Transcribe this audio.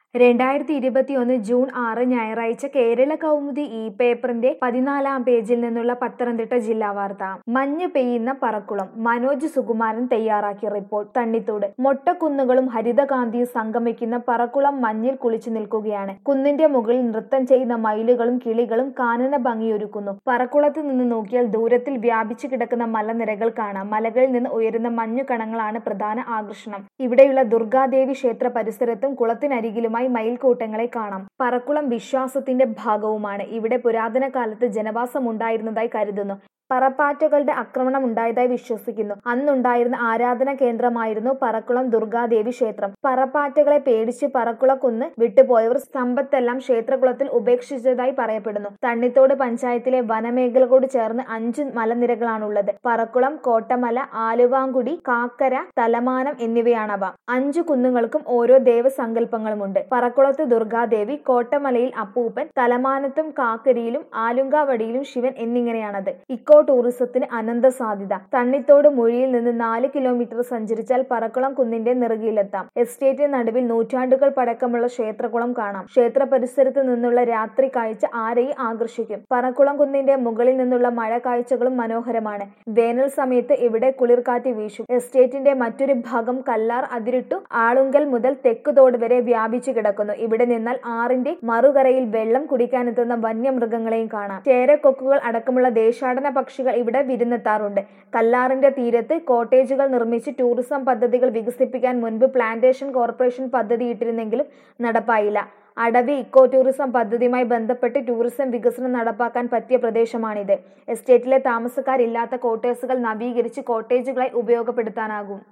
രണ്ടായിരത്തി ഇരുപത്തിയൊന്ന് ജൂൺ ആറ് ഞായറാഴ്ച കേരള കൗമുദി ഇ പേപ്പറിന്റെ പതിനാലാം പേജിൽ നിന്നുള്ള പത്തനംതിട്ട ജില്ലാ വാർത്ത മഞ്ഞ് പെയ്യുന്ന പറക്കുളം മനോജ് സുകുമാരൻ തയ്യാറാക്കിയ റിപ്പോർട്ട് തണ്ണിത്തോട് മൊട്ടക്കുന്നുകളും ഹരിതകാന്തിയും സംഗമിക്കുന്ന പറക്കുളം മഞ്ഞിൽ കുളിച്ചു നിൽക്കുകയാണ് കുന്നിന്റെ മുകളിൽ നൃത്തം ചെയ്യുന്ന മയിലുകളും കിളികളും കാനന ഭംഗിയൊരുക്കുന്നു പറക്കുളത്ത് നിന്ന് നോക്കിയാൽ ദൂരത്തിൽ വ്യാപിച്ചു കിടക്കുന്ന മലനിരകൾ കാണാം മലകളിൽ നിന്ന് ഉയരുന്ന മഞ്ഞു കണങ്ങളാണ് പ്രധാന ആകർഷണം ഇവിടെയുള്ള ദുർഗാദേവി ക്ഷേത്ര പരിസരത്തും കുളത്തിനരികിലുമായി മയിൽക്കൂട്ടങ്ങളെ കാണാം പറക്കുളം വിശ്വാസത്തിന്റെ ഭാഗവുമാണ് ഇവിടെ പുരാതന കാലത്ത് ജനവാസം ഉണ്ടായിരുന്നതായി കരുതുന്നു പറപ്പാറ്റകളുടെ ആക്രമണം ഉണ്ടായതായി വിശ്വസിക്കുന്നു അന്നുണ്ടായിരുന്ന ആരാധന കേന്ദ്രമായിരുന്നു പറക്കുളം ദുർഗാദേവി ക്ഷേത്രം പറപ്പാറ്റകളെ പേടിച്ച് പറക്കുളക്കുന്ന് വിട്ടുപോയവർ സമ്പത്തെല്ലാം ക്ഷേത്രകുളത്തിൽ ഉപേക്ഷിച്ചതായി പറയപ്പെടുന്നു തണ്ണിത്തോട് പഞ്ചായത്തിലെ വനമേഖലകളോട് ചേർന്ന് അഞ്ച് മലനിരകളാണുള്ളത് പറക്കുളം കോട്ടമല ആലുവാങ്കുടി കാക്കര തലമാനം എന്നിവയാണവ അഞ്ചു കുന്നുകൾക്കും ഓരോ ദേവസങ്കല്പങ്ങളുമുണ്ട് പറക്കുളത്ത് ദുർഗാദേവി കോട്ടമലയിൽ അപ്പൂപ്പൻ തലമാനത്തും കാക്കരിയിലും ആലുങ്കാവടിയിലും ശിവൻ എന്നിങ്ങനെയാണത് ഇക്കോ ടൂറിസത്തിന് അനന്ത സാധ്യത തണ്ണിത്തോട് മൊഴിയിൽ നിന്ന് നാല് കിലോമീറ്റർ സഞ്ചരിച്ചാൽ പറക്കുളം കുന്നിന്റെ നെറുകയിലെത്താം എസ്റ്റേറ്റിന് നടുവിൽ നൂറ്റാണ്ടുകൾ പഴക്കമുള്ള ക്ഷേത്രകുളം കാണാം ക്ഷേത്ര പരിസരത്ത് നിന്നുള്ള രാത്രി കാഴ്ച ആരെയും ആകർഷിക്കും പറക്കുളം കുന്നിന്റെ മുകളിൽ നിന്നുള്ള മഴ കാഴ്ചകളും മനോഹരമാണ് വേനൽ സമയത്ത് ഇവിടെ കുളിർക്കാറ്റ് വീശും എസ്റ്റേറ്റിന്റെ മറ്റൊരു ഭാഗം കല്ലാർ അതിരിട്ടു ആളുങ്കൽ മുതൽ തെക്കുതോട് വരെ വ്യാപിച്ചു കിടക്കുന്നു ഇവിടെ നിന്നാൽ ആറിന്റെ മറുകരയിൽ വെള്ളം കുടിക്കാനെത്തുന്ന വന്യമൃഗങ്ങളെയും കാണാം ചേരക്കൊക്കുകൾ അടക്കമുള്ള ദേശാടന പക്ഷികൾ ഇവിടെ വിരുന്നെത്താറുണ്ട് കല്ലാറിന്റെ തീരത്ത് കോട്ടേജുകൾ നിർമ്മിച്ച് ടൂറിസം പദ്ധതികൾ വികസിപ്പിക്കാൻ മുൻപ് പ്ലാന്റേഷൻ കോർപ്പറേഷൻ പദ്ധതിയിട്ടിരുന്നെങ്കിലും നടപ്പായില്ല അടവി ഇക്കോ ടൂറിസം പദ്ധതിയുമായി ബന്ധപ്പെട്ട് ടൂറിസം വികസനം നടപ്പാക്കാൻ പറ്റിയ പ്രദേശമാണിത് എസ്റ്റേറ്റിലെ താമസക്കാരില്ലാത്ത കോട്ടേഴ്സുകൾ നവീകരിച്ച് കോട്ടേജുകളായി ഉപയോഗപ്പെടുത്താനാകും